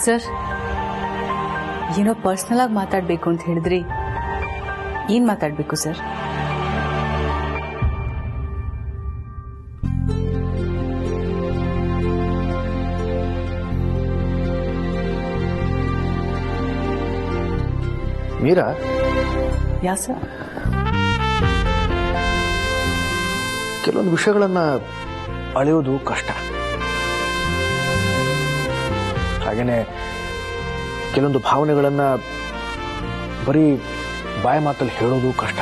Sir ಏನೋ personal ಆಗಿ ಮಾತಾಡಬೇಕು ಅಂತ ಹೇಳಿದ್ರಿ ಏನ್ ಮಾತಾಡಬೇಕು ಸರ್ ಮೀರಾ ಯಾ ಸರ್ ಕೆಲವೊಂದು ವಿಷಯಗಳನ್ನ ಅಳೆಯೋದು ಕಷ್ಟ ಹಾಗೇನೆ ಕೆಲವೊಂದು ಭಾವನೆಗಳನ್ನ ಬರೀ ಬಾಯ ಮಾತಲ್ಲಿ ಹೇಳೋದು ಕಷ್ಟ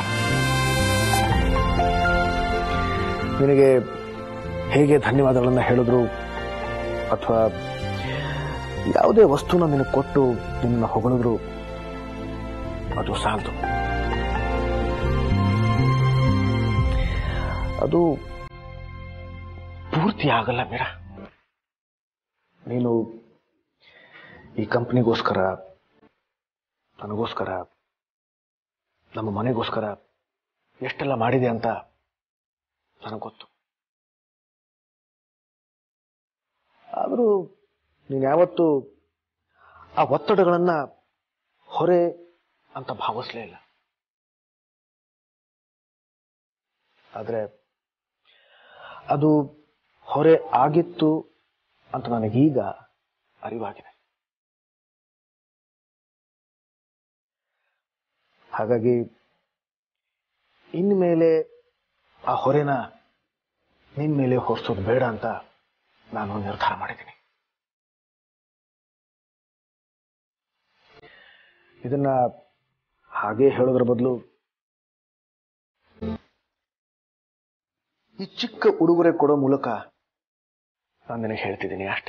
ನಿನಗೆ ಹೇಗೆ ಧನ್ಯವಾದಗಳನ್ನ ಹೇಳಿದ್ರು ಅಥವಾ ಯಾವುದೇ ವಸ್ತುನ ನಿನಗೆ ಕೊಟ್ಟು ನಿನ್ನ ಹೊಗಳಿದ್ರು ಅದು ಸಾಲದು ಅದು ಪೂರ್ತಿ ಆಗಲ್ಲ ಮೀರಾ ನೀನು ಈ ಕಂಪ್ನಿಗೋಸ್ಕರ ನನಗೋಸ್ಕರ ನಮ್ಮ ಮನೆಗೋಸ್ಕರ ಎಷ್ಟೆಲ್ಲ ಮಾಡಿದೆ ಅಂತ ನನಗೆ ಗೊತ್ತು ಆದರೂ ನೀನು ಯಾವತ್ತೂ ಆ ಒತ್ತಡಗಳನ್ನ ಹೊರೆ ಅಂತ ಭಾವಿಸ್ಲೇ ಇಲ್ಲ ಆದರೆ ಅದು ಹೊರೆ ಆಗಿತ್ತು ಅಂತ ನನಗೀಗ ಅರಿವಾಗಿದೆ ಹಾಗಾಗಿ ಇನ್ಮೇಲೆ ಆ ಹೊರೆನ ನಿನ್ ಮೇಲೆ ಹೊರಿಸೋದು ಬೇಡ ಅಂತ ನಾನು ನಿರ್ಧಾರ ಮಾಡಿದ್ದೀನಿ ಇದನ್ನ ಹಾಗೆ ಹೇಳೋದ್ರ ಬದಲು ಈ ಚಿಕ್ಕ ಉಡುಗೊರೆ ಕೊಡೋ ಮೂಲಕ ನಾನು ನಿನಗೆ ಹೇಳ್ತಿದ್ದೀನಿ ಅಷ್ಟೇ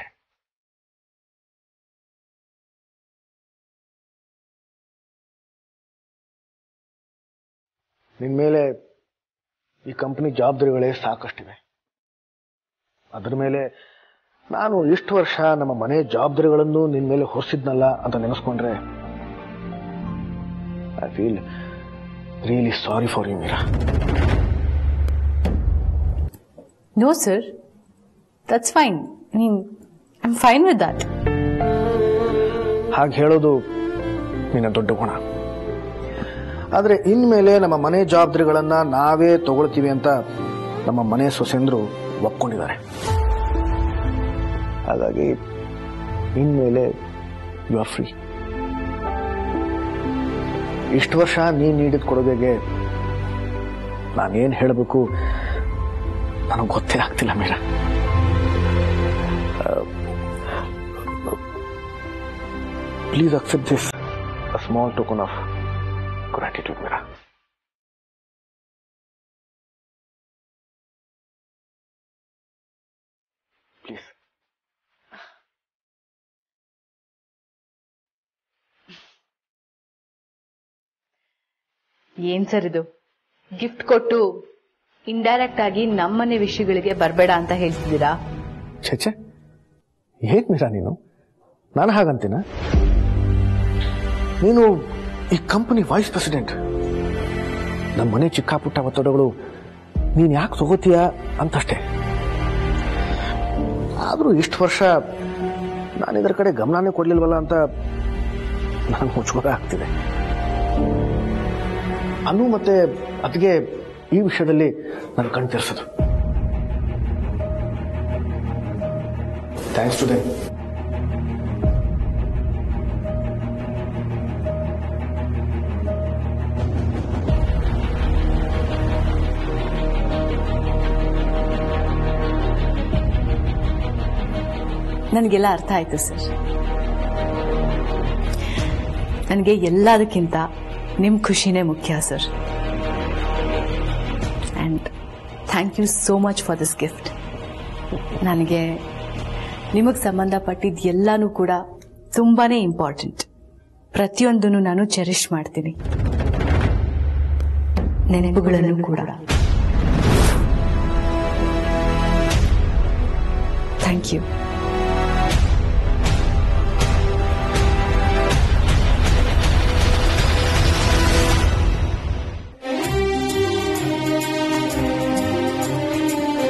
ನಿನ್ ಮೇಲೆ ಈ ಕಂಪನಿ ಜವಾಬ್ದಾರಿಗಳೇ ಸಾಕಷ್ಟಿವೆ ಅದ್ರ ಮೇಲೆ ನಾನು ಇಷ್ಟು ವರ್ಷ ನಮ್ಮ ಮನೆ ಜವಾಬ್ದಾರಿಗಳನ್ನು ನಿನ್ ಮೇಲೆ ಹೊರಿಸಿದ್ನಲ್ಲ ಅಂತ ನೆನೆಸ್ಕೊಂಡ್ರೆ I feel really sorry for you Meera no sir that's fine I mean I am fine with that ಹಾಗೆ ಹೇಳೋದು ನಿನ್ನ ದೊಡ್ಡ ಗುಣ ಆದ್ರೆ ಇನ್ಮೇಲೆ ನಮ್ಮ ಮನೆ ಜವಾಬ್ದಾರಿಗಳನ್ನ ನಾವೇ ತಗೊಳ್ತೀವಿ ಅಂತ ನಮ್ಮ ಮನೆ ಸೊಸೆಂದ್ರು ಒಪ್ಕೊಂಡಿದ್ದಾರೆ ಹಾಗಾಗಿ ಇನ್ಮೇಲೆ ಯು ಆರ್ ಫ್ರೀ ಇಷ್ಟು ವರ್ಷ ನೀನ್ ನೀಡಿದ ಕೊಡುಗೆಗೆ ನಾನೇನ್ ಹೇಳಬೇಕು ನನಗೆ ಗೊತ್ತೇ ಆಗ್ತಿಲ್ಲ Meera please accept this a small token of gratitude Meera please ಏನ್ ಸರ್ ಇದು ಗಿಫ್ಟ್ ಕೊಟ್ಟು ಇಂಡೈರೆಕ್ಟ್ ಆಗಿ ನಮ್ಮನೆ ವಿಷಯಗಳಿಗೆ ಬರಬೇಡ ಅಂತ ಹೇಳ್ತಿದ್ದೀರಾ ಛೆಚ್ಚೆ ಹೇಗ್ ಮೀರಾ ನೀನು ನಾನು ಹಾಗಂತೀನ ನೀನು ಈ ಕಂಪನಿ ವೈಸ್ ಪ್ರೆಸಿಡೆಂಟ್ ನಮ್ಮ ಮನೆ ಚಿಕ್ಕ ಪುಟ್ಟ ಒತ್ತಡಗಳು ನೀನ್ ಯಾಕೆ ತಗೋತೀಯ ಅಂತಷ್ಟೇ ಆದ್ರೂ ಇಷ್ಟು ವರ್ಷ ನಾನು ಇದರ ಕಡೆ ಗಮನನೇ ಕೊಡ್ಲಿಲ್ವಲ್ಲ ಅಂತ ನನಗೆ ಮುಚ್ಚುಮಗ ಆಗ್ತಿದೆ ಅನು ಮತ್ತೆ ಅದಕ್ಕೆ ಈ ವಿಷಯದಲ್ಲಿ ನಾನು ಕಣ್ ತೆರೆಸೋದು ಥ್ಯಾಂಕ್ಸ್ ಟು ದೆಮ್ ನನಗೆಲ್ಲ ಅರ್ಥ ಆಯ್ತು ಸರ್ ನನಗೆ ಎಲ್ಲದಕ್ಕಿಂತ ನಿಮ್ಮ ಖುಷಿನೇ ಮುಖ್ಯ sir and thank you so much for this gift ನನಗೆ ನಿಮಗೆ ಸಂಬಂಧಪಟ್ಟಿದ್ದು ಎಲ್ಲನೂ ಕೂಡ ತುಂಬಾನೇ ಇಂಪಾರ್ಟೆಂಟ್ ಪ್ರತಿಯೊಂದನ್ನು ನಾನು ಚೆರಿಶ್ ಮಾಡ್ತೀನಿ ನೆನಪುಗಳನ್ನು ಕೂಡ ಥ್ಯಾಂಕ್ ಯು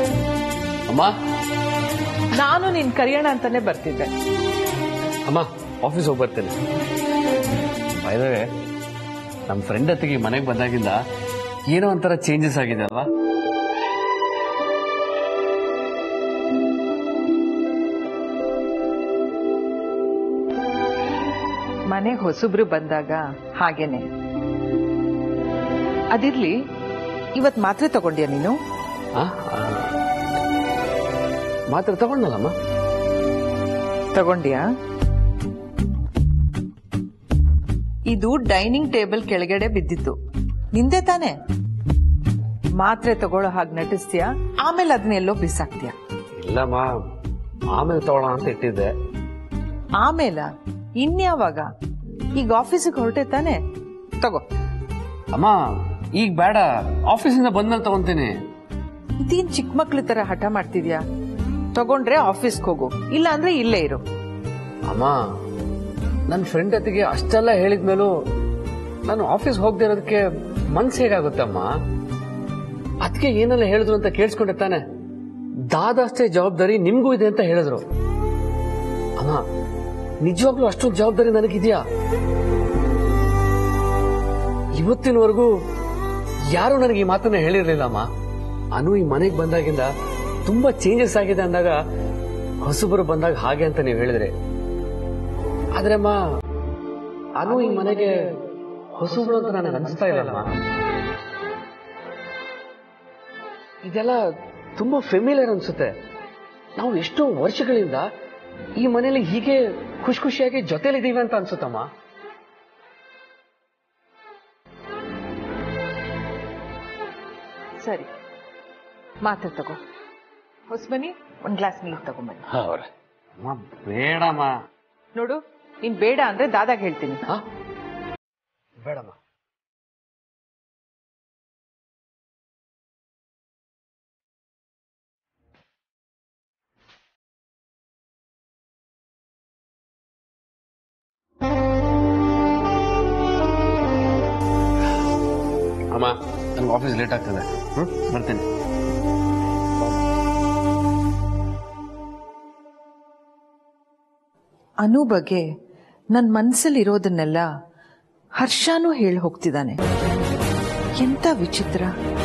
ಅಮ್ಮ ನಾನು ನಿನ್ ಕರಿಯೋಣ ಅಂತಾನೆ ಬರ್ತಿದ್ದೆ ಅಮ್ಮ ಆಫೀಸ್ ಹೋಗಿ ಬರ್ತೇನೆ ಬೈದವೆ ನಮ್ಮ ಫ್ರೆಂಡ್ ಹತ್ತಿಗೆ ಮನೆಗೆ ಬಂದಾಗಿಂದ ಏನೋ ಒಂಥರ ಚೇಂಜಸ್ ಆಗಿದೆ ಅಲ್ವಾ ಮನೆಗೆ ಹೊಸಬ್ರು ಬಂದಾಗ ಹಾಗೇನೆ ಅದಿರ್ಲಿ ಇವತ್ ಮಾತ್ರೆ ತಗೊಂಡ್ಯಾ ನೀನು ಆ? ಆ. ಮಾತ್ರ ತಗೊಂಡಲ್ಲಮ್ಮ ತಗೊಂಡ್ಯಾ ಇದು ಡೈನಿಂಗ್ ಟೇಬಲ್ ಕೆಳಗಡೆ ಬಿದ್ದಿತ್ತು ನಿಂದೆ ತಾನೆ ಮಾತ್ರೆ ತಗೊಳ್ಳೋ ಹಾಗೆ ನಟಿಸ್ತೀಯಾ ಆಮೇಲೆ ಅದನ್ನೆಲ್ಲೋ ಬಿಸಾಕ್ತೀಯ ಇಲ್ಲಮ್ಮ ಆಮೇಲೆ ತಗೊಳ್ಳೋಣ ಅಂತ ಇಟ್ಟಿದ್ದೆ ಆಮೇಲ ಇನ್ಯಾವಾಗ ಈಗ ಆಫೀಸಿಗೆ ಹೊರಟೆ ತಾನೆ ತಗೋ ಅಮ್ಮ ಈಗ ಬೇಡ ಆಫೀಸಿಂದ ಬಂದ್ಮೇಲೆ ತಗೊಂತೀನಿ ಇದೇನ್ ಚಿಕ್ಕ ಮಕ್ಳ ತರ ಹಠ ಮಾಡ್ತಿದ್ಯಾ ತಗೊಂಡ್ರೆ ಆಫೀಸ್ಗೆ ಹೋಗು ಇಲ್ಲ ಅಂದ್ರೆ ಇಲ್ಲೇ ಇರು ಅಮ್ಮ ನನ್ನ ಫ್ರೆಂಡ್ ಹತ್ತಿಗೆ ಅಷ್ಟೆಲ್ಲ ಹೇಳಿದ್ಮೇಲೂ ನಾನು ಆಫೀಸ್ ಹೋಗದೆ ಇರೋದಕ್ಕೆ ಮನ್ಸು ಹೇಗಾಗುತ್ತಮ್ಮ ಅದಕ್ಕೆ ಏನೆಲ್ಲ ಹೇಳಿದ್ರು ಅಂತ ಕೇಳಿಸ್ಕೊಂಡೆ ತಾನೆ ದಾದಷ್ಟೇ ಜವಾಬ್ದಾರಿ ನಿಮ್ಗೂ ಇದೆ ಅಂತ ಹೇಳಿದ್ರು ಅಮ್ಮ ನಿಜವಾಗ್ಲೂ ಅಷ್ಟೊಂದು ಜವಾಬ್ದಾರಿ ನನಗಿದ್ಯಾ ಇವತ್ತಿನವರೆಗೂ ಯಾರು ನನಗೆ ಈ ಮಾತನ್ನ ಹೇಳಿರ್ಲಿಲ್ಲಮ್ಮ ಅನು ಈ ಮನೆಗೆ ಬಂದಾಗಿಂದ ತುಂಬಾ ಚೇಂಜಸ್ ಆಗಿದೆ ಅಂದಾಗ ಹೊಸಬರು ಬಂದಾಗ ಹಾಗೆ ಅಂತ ನೀವು ಹೇಳಿದ್ರಿ ಆದ್ರೆ ಅಮ್ಮ ಅನು ಈ ಮನೆಗೆ ಹೊಸಬರು ಅಂತ ನನಗೆ ಅನಿಸ್ತಾ ಇಲ್ಲಮ್ಮ ಇದೆಲ್ಲ ತುಂಬಾ ಫೆಮಿಲಿಯರ್ ಅನ್ಸುತ್ತೆ ನಾವು ಎಷ್ಟೋ ವರ್ಷಗಳಿಂದ ಈ ಮನೆಯಲ್ಲಿ ಹೀಗೆ ಖುಷಿ ಖುಷಿಯಾಗಿ ಜೊತೆಲಿದ್ದೀವಿ ಅಂತ ಅನ್ಸುತ್ತಮ್ಮ ಸರಿ ಮಾತ್ರೆ ತಗೋ ಹೊಸಬನಿ ಒಂದ್ ಗ್ಲಾಸ್ ನೀರು ತಗೊಂಬನ್ನಿ ಅಮ್ಮ ಬೇಡಮ್ಮ ನೋಡು ನೀನ್ ಬೇಡ ಅಂದ್ರೆ ದಾದಾಗ ಹೇಳ್ತೀನಿ ಹಾ? ಬೇಡಮ್ಮ ಅಮ್ಮ ನನ್ಗೆ ಆಫೀಸ್ ಲೇಟ್ ಆಗ್ತದೆ ಹ್ಮ್ ಬರ್ತೀನಿ ಅನು ಬಗ್ಗೆ ನನ್ ಮನ್ಸಲ್ಲಿ ಇರೋದನ್ನೆಲ್ಲ ಹರ್ಷನೂ ಹೇಳಿ ಹೋಗ್ತಿದ್ದಾನೆ ಎಂತ ವಿಚಿತ್ರ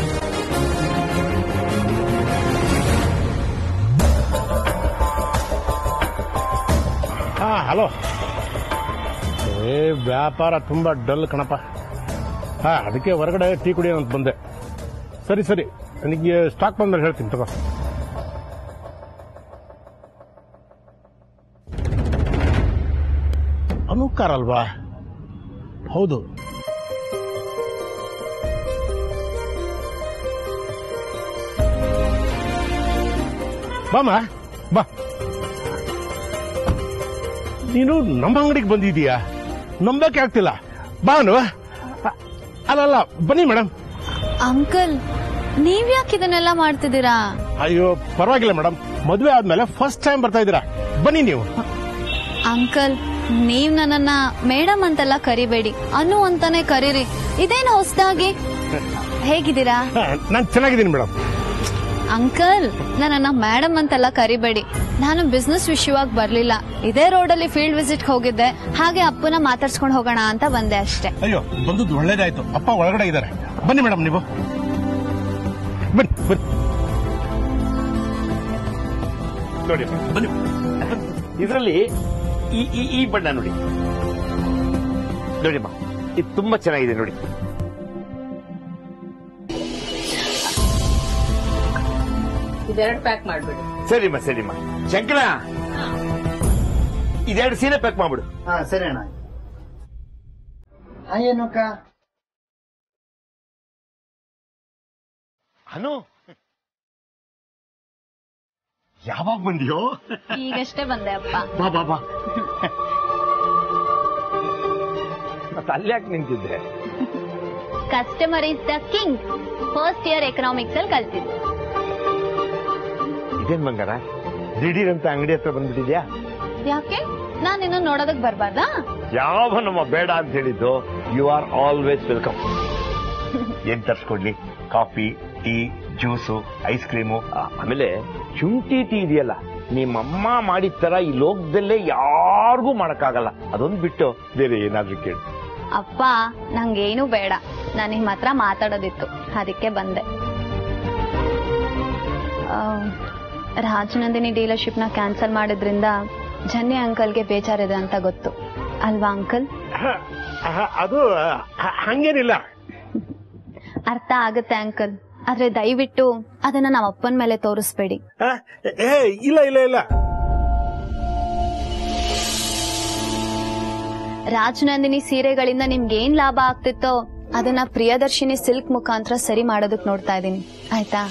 ಹಾ ಹಲೋ ಏ ವ್ಯಾಪಾರ ತುಂಬಾ ಡಲ್ ಕಣಪ್ಪ ಹಾ ಅದಕ್ಕೆ ಹೊರಗಡೆ ಟೀ ಕುಡಿಯೋಣ ಅಂತ ಬಂದೆ ಸರಿ ಸರಿ ನನಗೆ ಸ್ಟಾಕ್ ಬಂದ್ಮೇಲೆ ಹೇಳ್ತೀನಿ ತಗೋ ಅನುಕಾರ ಅಲ್ವಾ ಹೌದು ಬಾಮ ಬಾ ನೀನು ನಮ್ಮ ಅಂಗಡಿಗೆ ಬಂದಿದೀಯಾ ನಂಬಕ್ಕೆ ಆಗ್ತಿಲ್ಲ ಬಾನು ಅಲ್ಲಲ್ಲ ಬನ್ನಿ ಮೇಡಮ್ ಅಂಕಲ್ ನೀವ್ ಯಾಕೆ ಇದನ್ನೆಲ್ಲ ಮಾಡ್ತಿದ್ದೀರಾ ಅಯ್ಯೋ ಪರವಾಗಿಲ್ಲ ಮೇಡಮ್ ಮದುವೆ ಆದ್ಮೇಲೆ ಫಸ್ಟ್ ಟೈಮ್ ಬರ್ತಾ ಇದ್ದೀರಾ ಬನ್ನಿ ನೀವು ಅಂಕಲ್ ನೀವ್ ನನ್ನನ್ನ ಮೇಡಮ್ ಅಂತೆಲ್ಲ ಕರಿಬೇಡಿ ಅನು ಅಂತಾನೆ ಕರೀರಿ ಇದೇನು ಹೊಸದಾಗಿ ಹೇಗಿದ್ದೀರಾ ನಾನು ಚೆನ್ನಾಗಿದ್ದೀನಿ ಮೇಡಮ್ ಅಂಕಲ್ ನನ್ನನ್ನ ಮೇಡಮ್ ಅಂತೆಲ್ಲ ಕರಿಬೇಡಿ ನಾನು ಬಿಸ್ನೆಸ್ ವಿಷಯವಾಗಿ ಬರ್ಲಿಲ್ಲ ಇದೇ ರೋಡಲ್ಲಿ ಫೀಲ್ಡ್ ವಿಸಿಟ್ ಹೋಗಿದ್ದೆ ಹಾಗೆ ಅಪ್ಪನ ಮಾತಾಡ್ಸ್ಕೊಂಡು ಹೋಗೋಣ ಅಂತ ಬಂದೆ ಅಷ್ಟೇ ಅಯ್ಯೋ ಬಂದದ್ದು ಒಳ್ಳೇದಾಯ್ತು ಅಪ್ಪ ಒಳಗಡೆ ಇದ್ದಾರೆ ಬನ್ನಿ ಮೇಡಮ್ ನೀವು ಬನ್ನಿ ಬನ್ನಿ ನೋಡಿ ಬನ್ನಿ ಇದರಲ್ಲಿ ಈ ಈ ಈ ಬಣ್ಣ ನೋಡಿ ನೋಡಿಮ್ಮ ಇದು ತುಂಬಾ ಚೆನ್ನಾಗಿದೆ ನೋಡಿ ಇದೆರಡು ಪ್ಯಾಕ್ ಮಾಡ್ಬಿಡಿ ಸರಿಮ್ಮ ಸರಿಮ್ಮ ಶಂಕರ ಇದೆರಡು ಸೀರೆ ಪ್ಯಾಕ್ ಮಾಡ್ಬಿಡು ಹಾ ಸರಿ ಅಣ್ಣ ಹಾ ಏನಕ್ಕ ಅನು ಯಾವಾಗ ಬಂದಿಯೋ ಈಗಷ್ಟೇ ಬಂದೆ ಅಪ್ಪ ಬಾ ಬಾ ಬಾ ಮತ್ತೆ ಅಲ್ಲಿ ಯಾಕೆ ನಿಂತಿದ್ದೆ customer is the king first year economics ಅಲ್ಲಿ ಕಲ್ತಿದ್ದೆ ಇದೇನ್ ಬಂಗಾರ ದಿಢೀರ್ ಅಂತ ಅಂಗಡಿ ಹತ್ರ ಬಂದ್ಬಿಟ್ಟಿದ್ಯಾ ಯಾಕೆ ನಾನು ಇನ್ನು ನೋಡೋದಕ್ ಬರ್ಬಾರ್ದಾ ಯಾವ ನಮ್ಮ ಬೇಡ ಅಂತ ಹೇಳಿದ್ದು ಯು ಆರ್ ಆಲ್ವೇಸ್ ವೆಲ್ಕಮ್ ಏನ್ ತರ್ಸ್ಕೊಡ್ಲಿ coffee tea juice ice cream ಆಮೇಲೆ ಶುಂಠಿ ಟೀ ಇದೆಯಲ್ಲ ನಿಮ್ಮಮ್ಮ ಮಾಡಿದ ತರ ಈ ಲೋಕದಲ್ಲೇ ಯಾವ ಯಾರಿಗೂ ಮಾಡಕ್ಕಾಗಲ್ಲ ಅದೊಂದು ಬಿಟ್ಟು ಬೇರೆ ಏನಾದ್ರೂ ಕೇಳಿ ಅಪ್ಪ ನಂಗೇನು ಬೇಡ ನಾನು ನಿಮ್ಮ ಹತ್ರ ಮಾತಾಡೋದಿತ್ತು ಅದಕ್ಕೆ ಬಂದೆ ಆ, ರಾಜನಂದಿನಿ ಡೀಲರ್ಶಿಪ್ನ ಕ್ಯಾನ್ಸಲ್ ಮಾಡಿದ್ರಿಂದ ಜನ್ನಿ ಅಂಕಲ್ಗೆ ಬೇಜಾರಿದೆ ಅಂತ ಗೊತ್ತು ಅಲ್ವಾ ಅಂಕಲ್ ಅದು ಹ- ಹಂಗೇನಿಲ್ಲ ಅರ್ಥ ಆಗುತ್ತೆ ಅಂಕಲ್ ಆದ್ರೆ ದಯವಿಟ್ಟು ಅದನ್ನ ನಮ್ಮ ಅಪ್ಪನ ಮೇಲೆ ತೋರಿಸ್ಬೇಡಿ ಹ? ಏ ಇಲ್ಲ ಇಲ್ಲ ಇಲ್ಲ ರಾಜನಂದಿನಿ ಸೀರೆಗಳಿಂದ ನಿಮ್ಗೆ ಏನ್ ಲಾಭ ಆಗ್ತಿತ್ತೋ ಅದನ್ನ ಪ್ರಿಯದರ್ಶಿನಿ ಸಿಲ್ಕ್ ಮುಖಾಂತರ ಸರಿ ಮಾಡೋದಕ್ ನೋಡ್ತಾ ಇದೀನಿ ಆಯ್ತಾ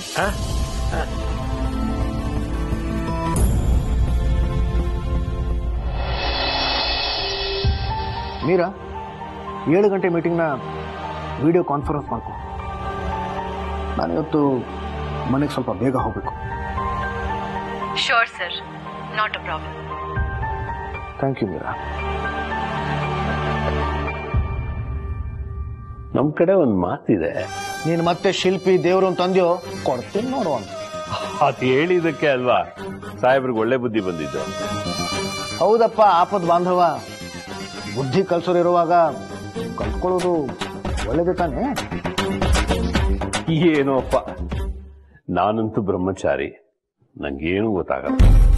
ಮೀರಾ ಏಳು ಗಂಟೆ ಮೀಟಿಂಗ್ನ ವಿಡಿಯೋ ಕಾನ್ಫರೆನ್ಸ್ ಮಾಡ್ಕೊ ನಾನಿವತ್ತು ಮನೆಗೆ ಸ್ವಲ್ಪ ಬೇಗ ಹೋಗಬೇಕು sure sir not a problem thank you Meera ನಮ್ ಕಡೆ ಒಂದ್ ಮಾತಿದೆ ನೀನು ಮತ್ತೆ ಶಿಲ್ಪಿ ದೇವ್ರು ಅಂತಂದ್ಯೋ ಕೊಡ್ತೀನಿ ನೋಡು ಅಂತ ಅದ್ ಹೇಳಿದಕ್ಕೆ ಅಲ್ವಾ ಸಾಹೇಬ್ರಿಗೆ ಒಳ್ಳೆ ಬುದ್ಧಿ ಬಂದಿದ್ದು ಹೌದಪ್ಪ ಆಪದ್ ಬಾಂಧವ ಬುದ್ಧಿ ಕಲ್ಸೋರಿರುವಾಗ ಕಲ್ತ್ಕೊಳ್ಳೋದು ಒಳ್ಳೇದೇ ತಾನೇ ಏನೋ ಅಪ್ಪ ನಾನಂತೂ ಬ್ರಹ್ಮಚಾರಿ ನಂಗೇನು ಗೊತ್ತಾಗಲ್ಲ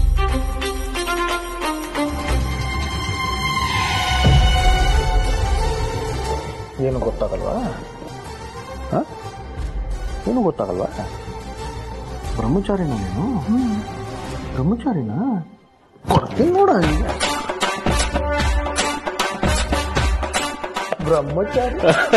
ಏನು ಗೊತ್ತಾಗಲ್ವಾ ಹ? ಏನು ಗೊತ್ತಾಗಲ್ವಾ ಬ್ರಹ್ಮಚಾರಿನ ನೀನು ಬ್ರಹ್ಮಚಾರಿನ ಕೊಡ್ತೀನಿ ನೋಡ ಬ್ರಹ್ಮಚಾರಿ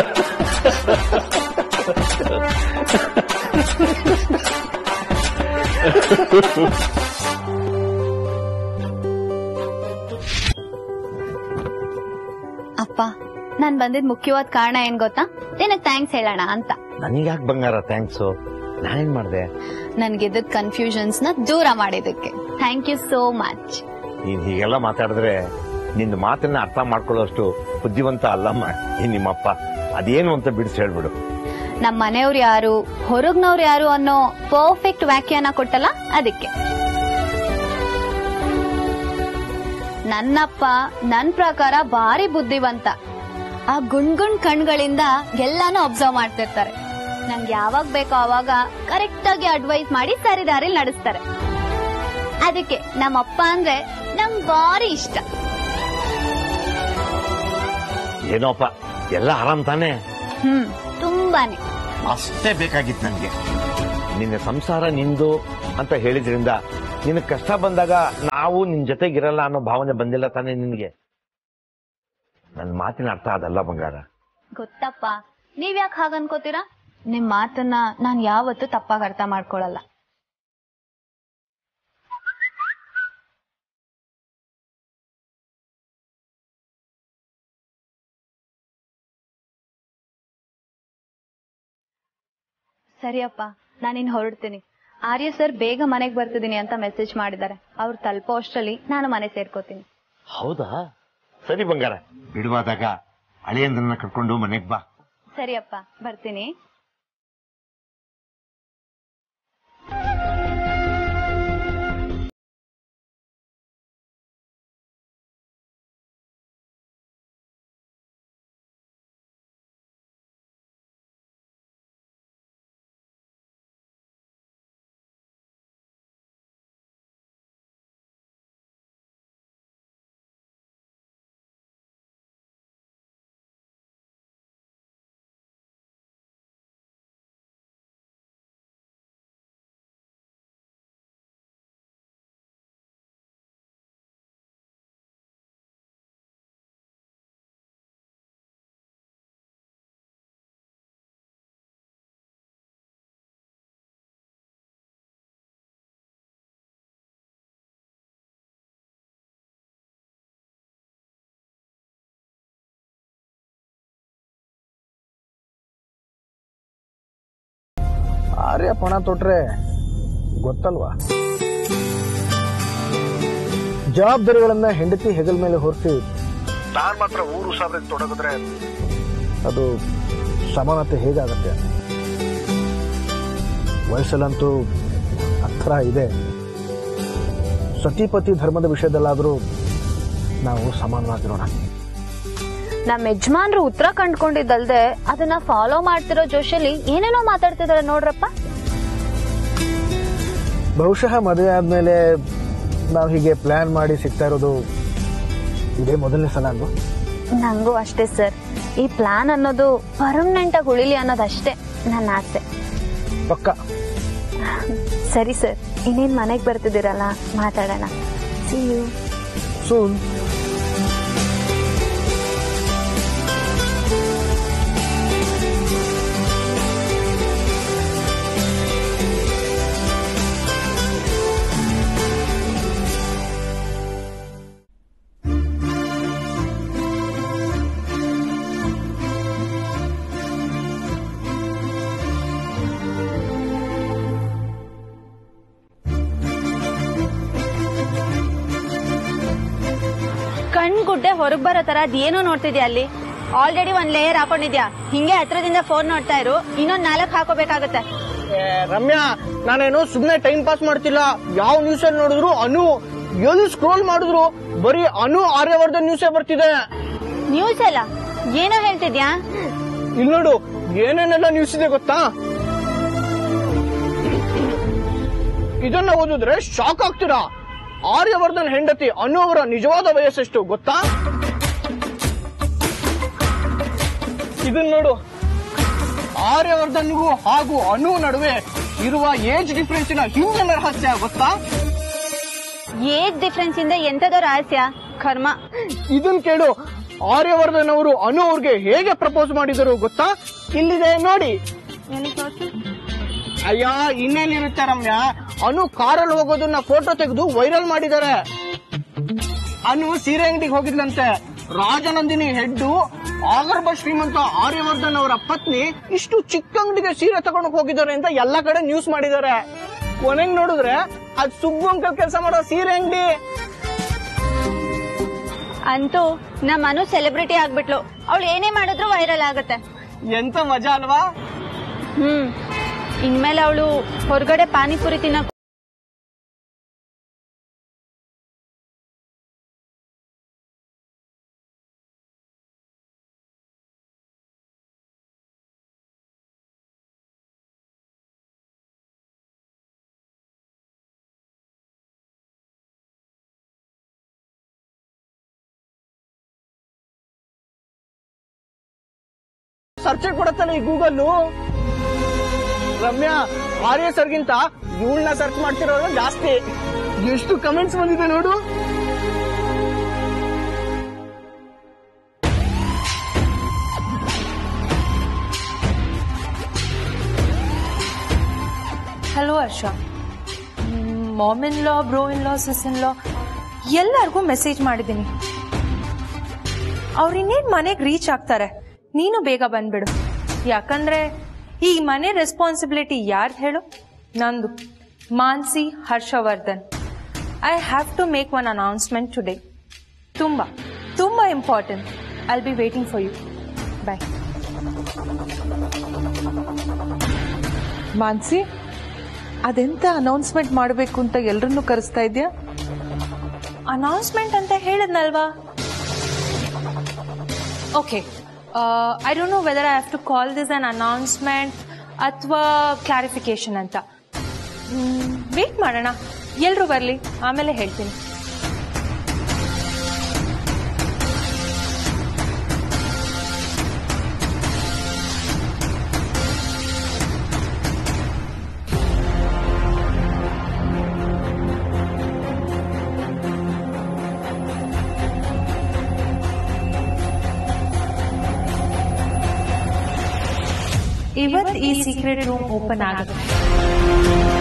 ಅಪ್ಪ ನಾನ್ ಬಂದಿದ್ ಮುಖ್ಯವಾದ ಕಾರಣ ಏನ್ ಗೊತ್ತಾ ನಿನಗ್ ಥ್ಯಾಂಕ್ಸ್ ಹೇಳೋಣ ಅಂತ ನನಗೆ ಯಾಕೆ ಬಂಗಾರ ಥ್ಯಾಂಕ್ಸು ನಾನೇನ್ ಮಾಡ್ದೆ ನನ್ಗಿದ್ದ ಕನ್ಫ್ಯೂಷನ್ಸ್ ನ ದೂರ ಮಾಡಿದಕ್ಕೆ ಥ್ಯಾಂಕ್ ಯು ಸೋ ಮಚ್ ನೀನ್ ಹೀಗೆಲ್ಲ ಮಾತಾಡಿದ್ರೆ ನಿನ್ನ ಮಾತನ್ನ ಅರ್ಥ ಮಾಡ್ಕೊಳ್ಳೋಷ್ಟು ಬುದ್ಧಿವಂತ ಅಲ್ಲಮ್ಮ ಈ ನಿಮ್ಮಪ್ಪ ಅದೇನು ಅಂತ ಬಿಡಿಸಿ ಹೇಳ್ಬಿಡು ನಮ್ ಮನೆಯವ್ರು ಯಾರು ಹೊರಗ್ನವ್ರು ಯಾರು ಅನ್ನೋ ಪರ್ಫೆಕ್ಟ್ ವ್ಯಾಖ್ಯಾನ ಕೊಟ್ಟಲ್ಲ ಅದಕ್ಕೆ ನನ್ನಪ್ಪ ನನ್ ಪ್ರಕಾರ ಭಾರಿ ಬುದ್ಧಿವಂತ ಆ ಗುಂಡ್ ಗುಂಡ್ ಕಣ್ಗಳಿಂದ ಎಲ್ಲಾನು ಅಬ್ಸರ್ವ್ ಮಾಡ್ತಿರ್ತಾರೆ ನಂಗೆ ಯಾವಾಗ ಬೇಕೋ ಅವಾಗ ಕರೆಕ್ಟ್ ಆಗಿ ಅಡ್ವೈಸ್ ಮಾಡಿ ಸರಿ ದಾರಿಲಿ ನಡೆಸ್ತಾರೆ ಅದಕ್ಕೆ ನಮ್ಮಪ್ಪ ಅಂದ್ರೆ ನಂಗ್ ಭಾರಿ ಇಷ್ಟ ಏನೋಪ್ಪ ಎಲ್ಲ ಆರಾಮ್ ತಾನೇ ಹ್ಮ್ ತುಂಬಾನೇ ಅಷ್ಟೇ ಬೇಕಾಗಿತ್ತು ನನಗೆ ನಿನ್ನ ಸಂಸಾರ ನಿಂದು ಅಂತ ಹೇಳಿದ್ರಿಂದ ನಿನ್ನ ಕಷ್ಟ ಬಂದಾಗ ನಾವು ನಿನ್ ಜೊತೆಗಿರಲ್ಲ ಅನ್ನೋ ಭಾವನೆ ಬಂದಿಲ್ಲ ತಾನೇ ನಿನ್ಗೆ ನನ್ನ ಮಾತಿನ ಅರ್ಥ ಅದಲ್ಲ ಬಂಗಾರ ಗೊತ್ತಪ್ಪ ನೀವ್ ಯಾಕೆ ಹಾಗನ್ಕೋತೀರಾ ನಿಮ್ ಮಾತನ್ನ ನಾನ್ ಯಾವತ್ತೂ ತಪ್ಪಾಗಿ ಅರ್ಥ ಮಾಡ್ಕೊಳಲ್ಲ ಸರಿಯಪ್ಪ ನಾನಿನ್ ಹೊರಡ್ತೀನಿ ಆರ್ಯ ಸರ್ ಬೇಗ ಮನೆಗ್ ಬರ್ತಿದ್ದೀನಿ ಅಂತ ಮೆಸೇಜ್ ಮಾಡಿದ್ದಾರೆ ಅವ್ರು ತಲುಪೋ ಅಷ್ಟರಲ್ಲಿ ನಾನು ಮನೆ ಸೇರ್ಕೋತೀನಿ ಹೌದಾ ಸರಿ ಬಂಗಾರ ಬಿಡುವಾದಾಗ ಅಳಿಯಂದ್ರನ್ನ ಕರ್ಕೊಂಡು ಮನೆಗ್ ಬಾ ಸರಿಯಪ್ಪ ಬರ್ತೀನಿ ಆರ್ಯ ಪಣ ತೊಟ್ರೆ ಗೊತ್ತಲ್ವಾ ಜವಾಬ್ದಾರಿಗಳನ್ನ ಹೆಂಡತಿ ಹೆಗಲ ಮೇಲೆ ಹೊರಿಸಿ ತಾನ್ ಮಾತ್ರ ಊರು ಸಾವಿರಕ್ಕೆ ತೊಡಗಿದ್ರೆ ಅದು ಸಮಾನತೆ ಹೇಗಾಗತ್ತೆ ವಯಸ್ಸಲ್ಲಂತೂ ಹತ್ರ ಇದೆ ಸತಿಪತಿ ಧರ್ಮದ ವಿಷಯದಲ್ಲಾದರೂ ನಾವು ಸಮಾನವಾಗಿರೋಣ ನಮ್ಮ ಯಜಮಾನ್ರು ಉತ್ತರ ಕಂಡ್ಕೊಂಡಿದ್ದಲ್ದೆ ಅದನ್ನ ಫಾಲೋ ಮಾಡ್ತಿರೋ ಜೋಶಲ್ಲಿ ಏನೇನೋ ಮಾತಾಡ್ತಿದಾರೆ ನೋಡ್ರಪ್ಪ ಬಹುಶಃ ಮದುವೆ ಆದಮೇಲೆ ನಾವು ಹೀಗೆ ಪ್ಲಾನ್ ಮಾಡಿ ಸಿಗ್ತಾ ಇರೋದು ಇದೇ ಮೊದಲನೇ ಸಲ ಅಲ್ವಾ ನಂಗೂ ಅಷ್ಟೇ ಸರ್ ಈ ಪ್ಲಾನ್ ಅನ್ನೋದು ಪರ್ಮನೆಂಟ್ ಆಗಿ ಉಳಿಲಿ ಅನ್ನೋದಷ್ಟೇ ನನ್ನ ಆಸೆ ಪಕ್ಕ ಸರಿ ಸರ್ ಇನ್ನೇನ್ ಮನೆಗೆ ಬರ್ತಿದ್ದೀರಲ್ಲ ಮಾತಾಡೋಣ ಸಿ ಯು ಸೂನ್ ಕಣ್ ಗುಡ್ಡೆ ಹೊರಗ್ ಬರೋ ತರ ಅದೇನೋ ನೋಡ್ತಿದ್ಯಾ ಅಲ್ಲಿ ಆಲ್ರೆಡಿ ಒಂದ್ ಲೇಯರ್ ಹಾಕೊಂಡಿದ್ಯಾ ಹಿಂಗೆ ಹತ್ರದಿಂದ ಫೋನ್ ನೋಡ್ತಾ ಇರು ಇನ್ನೊಂದ್ ನಾಲ್ಕು ಹಾಕೋಬೇಕಾಗತ್ತೆ ರಮ್ಯಾ ನಾನೇನು ಸುಮ್ನೆ ಟೈಮ್ ಪಾಸ್ ಮಾಡ್ತಿಲ್ಲ ಯಾವ ನ್ಯೂಸ್ ಅಲ್ಲಿ ನೋಡಿದ್ರು ಅನು ಎಲ್ಲಿ ಸ್ಕ್ರೋಲ್ ಮಾಡಿದ್ರು ಬರೀ ಅನು ಆರ್ಯವರ್ಧನ್ ನ್ಯೂಸೇ ಬರ್ತಿದೆ ನ್ಯೂಸ್ ಎಲ್ಲ ಏನೋ ಹೇಳ್ತಿದ್ಯಾ ಇಲ್ಲಿ ನೋಡು ಏನೇನೆಲ್ಲ ನ್ಯೂಸ್ ಇದೆ ಗೊತ್ತಾ ಇದನ್ನ ಓದಿದ್ರೆ ಶಾಕ್ ಆಗ್ತೀರಾ ಆರ್ಯವರ್ಧನ್ ಹೆಂಡತಿ ಅನು ಅವರ ನಿಜವಾದ ವಯಸ್ಸೆಷ್ಟು ಗೊತ್ತಾ ಇದನ್ನ ನೋಡು ಆರ್ಯವರ್ಧನ್ಗೂ ಹಾಗೂ ಅನು ನಡುವೆ ಇರುವ ಏಜ್ ಡಿಫ್ರೆನ್ಸಿನ ಹಿಂದಿನ ರಹಸ್ಯ ಗೊತ್ತಾ ಏಜ್ ಡಿಫ್ರೆನ್ಸ್ ಇಂದ ಎಂತದೋ ರಹಸ್ಯ ಕರ್ಮ ಇದನ್ ಕೇಳು ಆರ್ಯವರ್ಧನ್ ಅವರು ಅನು ಅವ್ರಿಗೆ ಹೇಗೆ ಪ್ರಪೋಸ್ ಮಾಡಿದರು ಗೊತ್ತಾ ಇಲ್ಲಿದೆ ನೋಡಿ ಅಯ್ಯ ಇನ್ನೇನಿರುತ್ತೆ ರಮ್ಯಾ ಅನು ಕಾರಲ್ಲಿ ಹೋಗೋದನ್ನ ಫೋಟೋ ತೆಗೆದು ವೈರಲ್ ಮಾಡಿದ್ದಾರೆ ಅನು ಸೀರೆ ಅಂಗಡಿಗೆ ಹೋಗಿದ್ಲಂತೆ ರಾಜನಂದಿನಿ ಹೆಡ್ಡು ಆಗರ್ಭ ಶ್ರೀಮಂತ ಆರ್ಯವರ್ಧನ್ ಅವರ ಪತ್ನಿ ಇಷ್ಟು ಚಿಕ್ಕ ಅಂಗಡಿಗೆ ಸೀರೆ ತಗೊಂಡು ಹೋಗಿದ್ದಾರೆ ಅಂತ ಎಲ್ಲಾ ಕಡೆ ನ್ಯೂಸ್ ಮಾಡಿದ್ದಾರೆ ಕೊನೆಗ್ ನೋಡಿದ್ರೆ ಅದ್ ಸುಬ್ಬು ಅಂಕಲ್ ಕೆಲಸ ಮಾಡೋ ಸೀರೆ ಅಂಗಡಿ ಅಂತೂ ನಮ್ಮ ಅನು ಸೆಲೆಬ್ರಿಟಿ ಆಗ್ಬಿಟ್ಲು ಅವಳು ಏನೇ ಮಾಡಿದ್ರು ವೈರಲ್ ಆಗತ್ತೆ ಎಂತ ಮಜಾ ಅಲ್ವಾ ಹ್ಮ್ ಇನ್ಮೇಲೆ ಅವಳು ಹೊರಗಡೆ ಪಾನಿಪುರಿ ತಿನ್ನ ಸರ್ಚ್ ಕೊಡತ್ತಲ್ಲ ಈ ಗೂಗಲ್ ರಮ್ಯಾ ಆರ್ಯ ಸರ್ಗಿಂತ ಇವಳನ್ನ ಸರ್ಚ್ ಮಾಡ್ತಿರೋರು ಜಾಸ್ತಿ ಎಷ್ಟು ಕಮೆಂಟ್ಸ್ ಬಂದಿದೆ ನೋಡು hello Harsha mom in law bro in law sis in law ಎಲ್ಲರಿಗೂ ಮೆಸೇಜ್ ಮಾಡಿದ್ದೀನಿ ಅವ್ರು ಇನ್ನೇನು ಮನೆಗೆ ರೀಚ್ ಆಗ್ತಾರೆ ನೀನು ಬೇಗ ಬಂದ್ಬಿಡು ಯಾಕಂದ್ರೆ ಈ ಮನೆ ರೆಸ್ಪಾನ್ಸಿಬಿಲಿಟಿ ಯಾರ್ದು ಹೇಳು ನಂದು Mansi Harshavardhan I have to make one announcement today ತುಂಬ ತುಂಬ important I be waiting for you bye Mansi ಅದೆಂತ ಅನೌನ್ಸ್ಮೆಂಟ್ ಮಾಡಬೇಕು ಅಂತ ಎಲ್ರನ್ನೂ ಕರೆಸ್ತಾ ಇದ್ಯಾ ಅನೌನ್ಸ್ಮೆಂಟ್ ಅಂತ ಹೇಳಿದ್ನಲ್ವಾ okay I don't know whether I have to call this an announcement ಅಥವಾ ಕ್ಲಾರಿಫಿಕೇಶನ್ ಅಂತ ವೇಟ್ ಮಾಡೋಣ ಎಲ್ಲರೂ ಬರಲಿ ಆಮೇಲೆ ಹೇಳ್ತೀನಿ ಇವತ್ತು ಈ ಸೀಕ್ರೆಟ್ ರೂಮ್ ಓಪನ್ ಆಗುತ್ತೆ